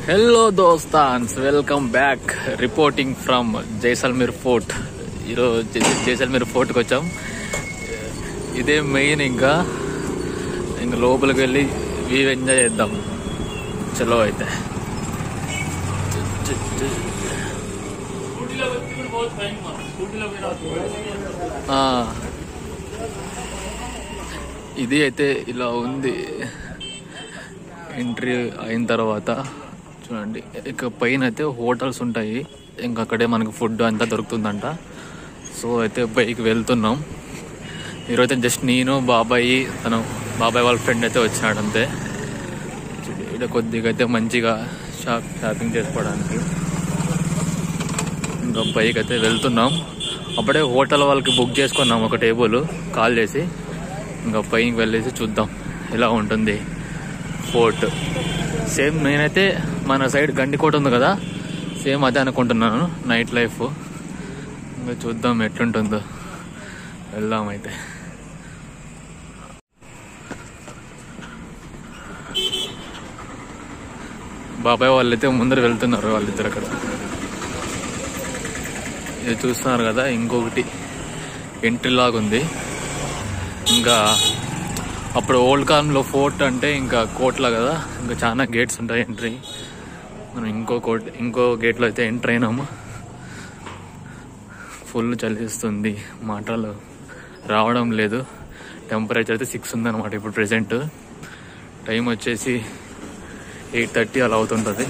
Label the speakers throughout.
Speaker 1: Hello దోస్తాన్స్ welcome back reporting from Jaisalmer fort ఈరోజు జై- జైసల్మీర్ ఫోర్ట్కి వచ్చాం ఇదే మెయిన్ ఇంకా ఇంక లోపలికి వెళ్ళి వ్యూ ఎంజాయ్ చేద్దాం చలో అయితే ఆ. ఇది అయితే ఇలా ఉంది ఎంట్రీ అయిన తర్వాత చూడండి ఇక పైన అయితే హోటల్స్ ఉంటాయి ఇంకా అక్కడే మనకి ఫుడ్ అంతా దొరుకుతుందంట సో అయితే పైకి వెళ్తున్నాం ఈరోజు జస్ట్ నేను బాబాయి తను బాబాయ్ వాళ్ళ ఫ్రెండ్ అయితే వచ్చినాడు అంతే ఇక్కడ కొద్దిగా అయితే మంచిగా షాప్ షాపింగ్ చేసుకోవడానికి ఇంకా పైకి అయితే వెళ్తున్నాం అప్పుడే హోటల్ వాళ్ళకి బుక్ చేసుకున్నాం ఒక టేబుల్ కాల్ చేసి ఇంకా పైకి వెళ్ళేసి చూద్దాం ఎలా ఉంటుంది ఫోర్ట్ సేమ్ నేనైతే మన సైడ్ గండికోట ఉంది కదా సేమ్ అదే అనుకుంటున్నాను నైట్ లైఫ్ ఇంకా చూద్దాం ఎట్లుంటుందో వెళ్దాం అయితే బాబాయ్ వాళ్ళైతే ముందర వెళ్తున్నారు వాళ్ళిద్దరు అక్కడ ఇది చూస్తున్నారు కదా ఇంకొకటి ఎంట్రీ లాగా ఉంది ఇంకా అప్పుడు ఓల్డ్ కాలంలో ఫోర్ట్ అంటే ఇంకా కోట్లా కదా ఇంకా చాలా గేట్స్ ఉంటాయి ఎంట్రీ మనం ఇంకో కోట్ ఇంకో గేట్లో అయితే ఎంటర్ అయినాము ఫుల్ చలిస్తుంది మాటలు రావడం లేదు టెంపరేచర్ అయితే సిక్స్ ఉందన్నమాట ఇప్పుడు ప్రెసెంట్ టైం వచ్చేసి ఎయిట్ థర్టీ అలా అవుతుంటుంది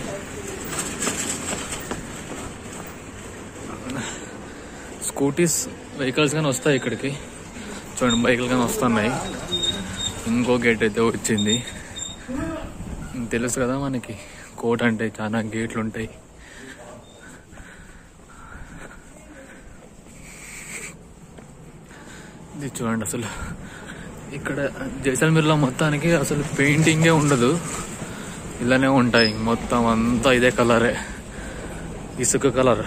Speaker 1: స్కూటీస్ వెహికల్స్ కానీ వస్తాయి ఇక్కడికి చూడండి బైకులు కానీ వస్తున్నాయి ఇంకో గేట్ అయితే వచ్చింది ఇంక తెలుసు కదా మనకి కోట అంటే చాలా గేట్లు ఉంటాయి ఇది చూడండి అసలు ఇక్కడ జైసల్మీర్లో మొత్తానికి అసలు పెయింటింగే ఉండదు ఇలానే ఉంటాయి మొత్తం అంతా ఇదే కలరే ఇసుక కలర్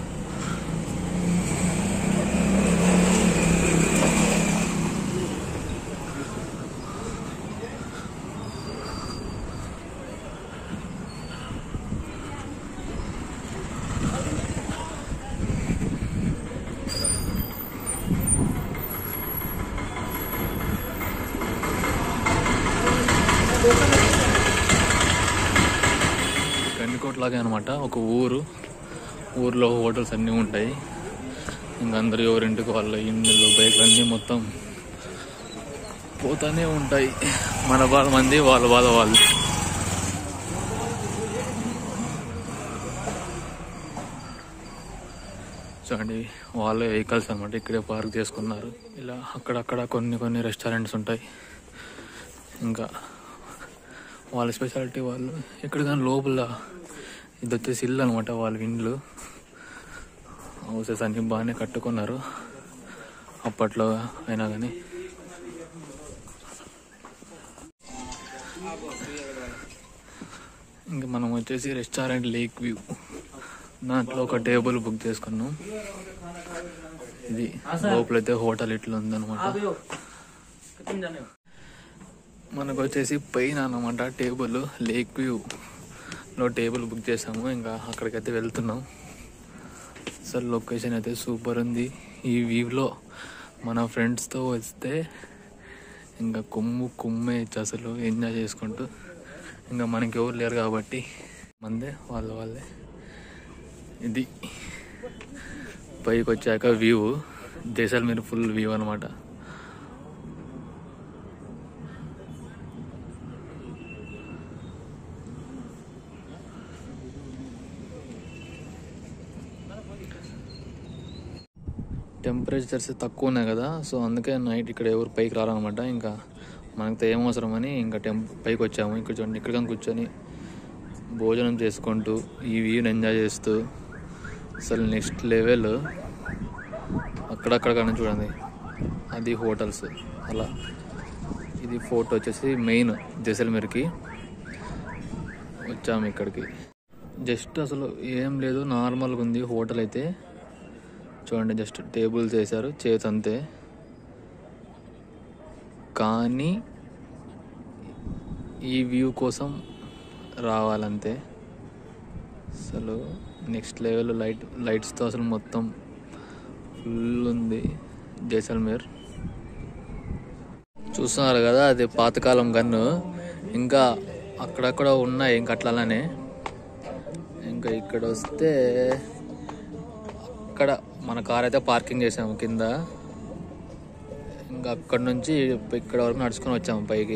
Speaker 1: గండికోట లాగే అనమాట ఒక ఊరు ఊర్లో హోటల్స్ అన్నీ ఉంటాయి ఇంక అందరు ఎవరింటికి వాళ్ళ ఇండ్లు బైక్లు అన్నీ మొత్తం పోతానే ఉంటాయి మన బాధ మంది వాళ్ళ బాధ వాళ్ళు చూడండి వాళ్ళ వెహికల్స్ అనమాట ఇక్కడే పార్క్ చేసుకున్నారు ఇలా అక్కడక్కడ కొన్ని కొన్ని రెస్టారెంట్స్ ఉంటాయి ఇంకా వాళ్ళ స్పెషాలిటీ వాళ్ళు ఇక్కడ కానీ లోపల ఇది వచ్చేసి ఇల్లు అనమాట వాళ్ళ ఇండ్లు హౌసెస్ అన్ని బాగానే కట్టుకున్నారు అప్పట్లో అయినా కానీ ఇంకా మనం వచ్చేసి రెస్టారెంట్ లేక్ వ్యూ దాంట్లో ఒక టేబుల్ బుక్ చేసుకున్నాం ఇది లోపలైతే హోటల్ ఇట్లా ఉందన్నమాట మనకు వచ్చేసి పైన అన్నమాట టేబుల్ లేక్ వ్యూ లో టేబుల్ బుక్ చేసాము ఇంకా అక్కడికైతే వెళ్తున్నాం అసలు లొకేషన్ అయితే సూపర్ ఉంది ఈ వ్యూలో మన ఫ్రెండ్స్తో వస్తే ఇంకా కొమ్ము కుమ్మేయచ్చు అసలు ఎంజాయ్ చేసుకుంటూ ఇంకా మనకి ఎవరు లేరు కాబట్టి మందే వాళ్ళ వాళ్ళే ఇది పైకి వచ్చాక వ్యూ జైసల్మీర్ ఫుల్ వ్యూ అనమాట టెంపరేచర్స్ తక్కువ ఉన్నాయి కదా సో అందుకే నైట్ ఇక్కడ ఎవరు పైకి రారనమాట ఇంకా మనకు ఏం అవసరం అని ఇంకా టెంప్ పైకి వచ్చాము ఇక్కడ చూడండి ఇక్కడ కానీ కూర్చొని భోజనం చేసుకుంటూ ఈ వ్యూని ఎంజాయ్ చేస్తూ అసలు నెక్స్ట్ లెవెల్ అక్కడక్కడ కానీ చూడండి అది హోటల్స్ అలా ఇది ఫోర్ట్ వచ్చేసి మెయిన్ జైసల్మీర్కి వచ్చాము ఇక్కడికి జస్ట్ అసలు ఏం లేదు నార్మల్గా ఉంది హోటల్ అయితే చూడండి జస్ట్ టేబుల్స్ వేశారు చేతి అంతే కానీ ఈ వ్యూ కోసం రావాలంతే అసలు నెక్స్ట్ లెవెల్ లైట్ లైట్స్తో అసలు మొత్తం ఫుల్ ఉంది జైసల్మేర్ చూస్తున్నారు కదా అది పాతకాలం గన్ను ఇంకా అక్కడక్కడ ఉన్నాయి ఇంకా అట్లానే ఇంకా ఇక్కడ వస్తే అక్కడ మన కార్ అయితే పార్కింగ్ చేసాము కింద ఇంకా అక్కడ నుంచి ఇక్కడ వరకు నడుచుకొని వచ్చాము పైకి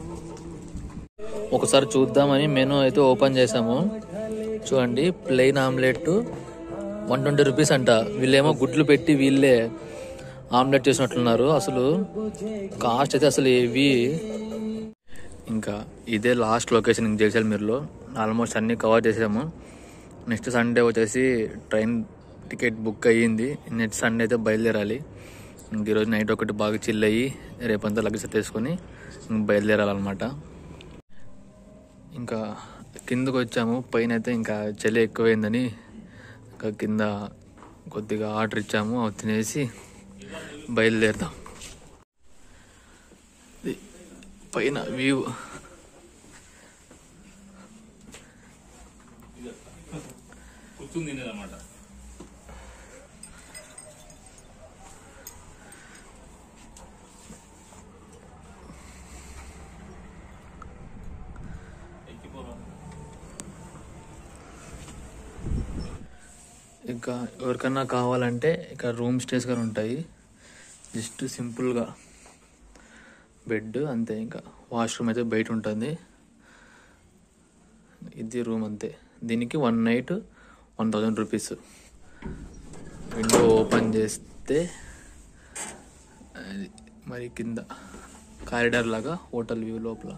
Speaker 1: ఒకసారి చూద్దామని మెనూ అయితే ఓపెన్ చేసాము చూడండి plain omelette one twenty rupees అంట వీళ్ళేమో గుడ్లు పెట్టి వీళ్ళే ఆమ్లెట్ చేసినట్లున్నారు అసలు కాస్ట్ అయితే అసలు ఏవి ఇంకా ఇదే లాస్ట్ లొకేషన్ ఇంక జైసల్మీర్లో ఆల్మోస్ట్ అన్నీ కవర్ చేసాము నెక్స్ట్ సండే వచ్చేసి ట్రైన్ టికెట్ బుక్ అయ్యింది నెక్స్ట్ సండే అయితే బయలుదేరాలి ఇంక ఈరోజు నైట్ ఒకటి బాగా చిల్ అయ్యి రేపంతా లగేజ్ తీసుకొని ఇంక బయలుదేరాలన్నమాట ఇంకా కిందకు వచ్చాము పైన అయితే ఇంకా చలి ఎక్కువైందని ఇంకా కింద కొద్దిగా ఆర్డర్ ఇచ్చాము అవి తినేసి బయలుదేరుదాం ఇది పైన వ్యూ
Speaker 2: కూర్చుని తినేదన్నమాట ఎక్కిపోరా
Speaker 1: ఇంకా ఎవరికన్నా కావాలంటే ఇక్కడ రూమ్ స్టేస్ కానీ ఉంటాయి జస్ట్ సింపుల్గా బెడ్ అంతే ఇంకా వాష్రూమ్ అయితే బయట ఉంటుంది ఇది రూమ్ అంతే దీనికి one night one thousand rupees window open చేస్తే అది మరి కింద కారిడార్ లాగా హోటల్ వ్యూ లోపల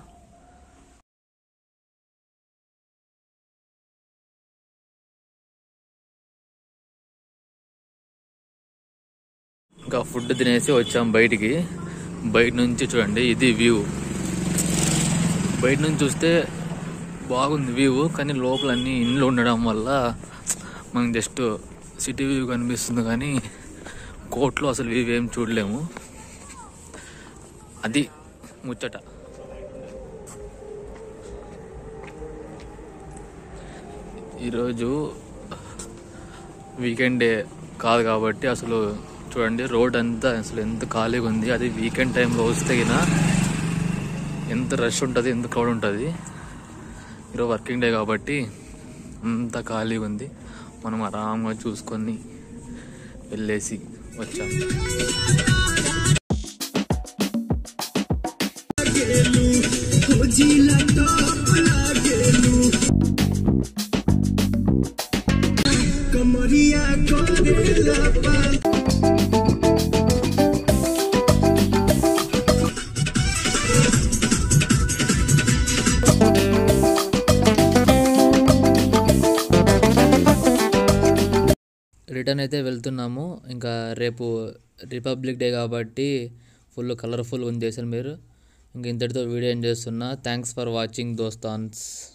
Speaker 1: ఇంకా ఫుడ్ తినేసి వచ్చాం బయటికి బయట నుంచి చూడండి ఇది వ్యూ బయట నుంచి చూస్తే బాగుంది వ్యూ కానీ లోపల అన్ని ఇండ్లు ఉండడం వల్ల మనకు జస్ట్ సిటీ వ్యూ కనిపిస్తుంది కానీ కోట్లో అసలు వ్యూ ఏం చూడలేము అది ముచ్చట ఈరోజు వీకెండ్ డే కాదు కాబట్టి అసలు చూడండి రోడ్ అంతా అసలు ఎంత ఖాళీగా ఉంది అది వీకెండ్ టైంలో వస్తే గిన ఎంత రష్ ఉంటుంది ఎంత క్రౌడ్ ఉంటుంది ఈరోజు వర్కింగ్ డే కాబట్టి అంత ఖాళీగా ఉంది మనం ఆరాంగా చూసుకొని వెళ్ళేసి వచ్చాం
Speaker 3: कमरिया करेला पा
Speaker 1: రిటర్న్ అయితే వెళ్తున్నాము ఇంకా రేపు రిపబ్లిక్ డే కాబట్టి ఫుల్ కలర్ఫుల్ ఉంది మీరు ఇంక ఇంతటితో వీడియో ఏం చేస్తున్నా థ్యాంక్స్ ఫర్ వాచింగ్ దోస్తాన్స్